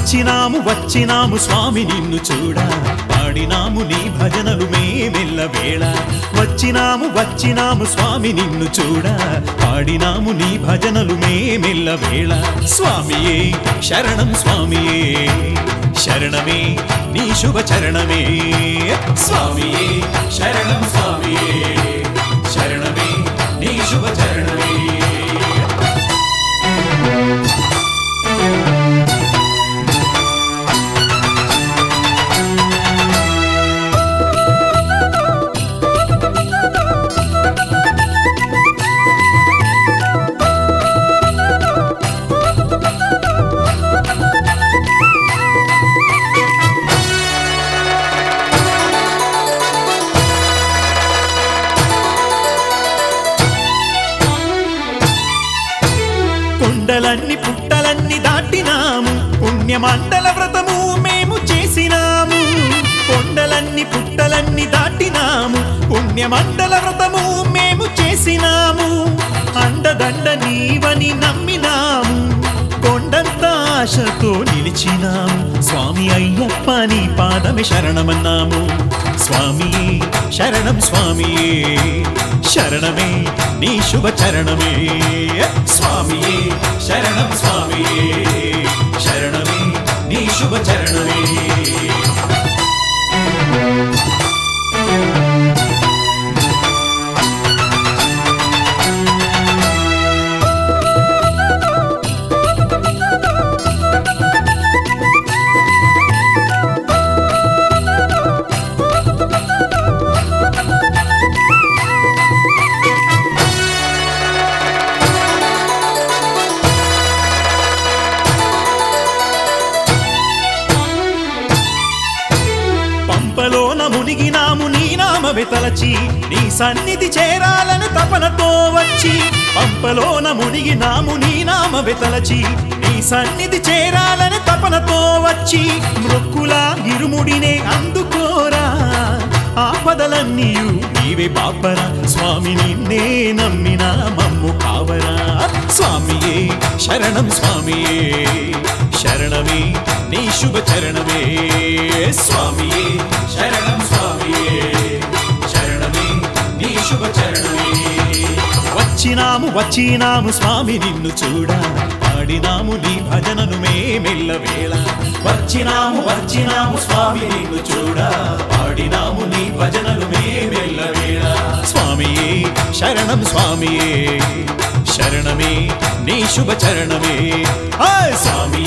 వచ్చినాము వచ్చినాము స్వామి నిన్ను చూడ పాడినాము నీ భజనలు మేమెల్ల వేళ వచ్చినాము వచ్చినాము స్వామి నిన్ను చూడ పాడినాము నీ భజనలు మేమెల్ల వేళ స్వామియే శరణం స్వామియే శరణమే నీ శుభ చరణమే స్వామియే శరణం స్వామియే శరణమే నీ శుభ చరణమే కొండలన్ని పుట్టలన్ని దాటినాము పుణ్యమండల వ్రతము మేము చేసినాము కొండలన్ని పుట్టలన్ని దాటినాము పుణ్యమండల వ్రతము మేము చేసినాము అండదండ నీవని నమ్మినాము కొండంత ఆశతో నిలిచినాము స్వామి అయ్యప్ప నీ పాదమే శరణమన్నాము స్వామి శరణం స్వామియే శరణమే నీ శుభ చరణమే స్వామియే శరణం స్వామియే శరణమే నీ శుభ చరణమే పంపలోన మునిగినాము నీ నామమే తలచి నీ సన్నిధి చేరాలని తపనతో వచ్చి పంపలోన మునిగినాము నీ నామమే తలచి నీ సన్నిధి చేరాలని తపనతో వచ్చి మృక్కులా ఇరుముడినే అందుకోరా ఆపదలన్నీయు నీవే బాపరా స్వామి నిన్నే నమ్మిన మమ్ము కావరా స్వామియే శరణం స్వామియే శరణమే నీ శుభ చరణమే స్వామియే శరణం స్వామియే శరణమే నీ శుభ చరణమే వచ్చినాము వచ్చినాము స్వామి నిన్ను చూడ పాడినాము నీ భజనను మేమెల్ల వేళ వచ్చినాము వచ్చినాము స్వామి నిన్ను చూడ పాడినాము నీ భజనలు మేమెల్ల వేళ స్వామియే శరణం స్వామియే శరణమే నీ శుభ చరణమే ఆ స్వామి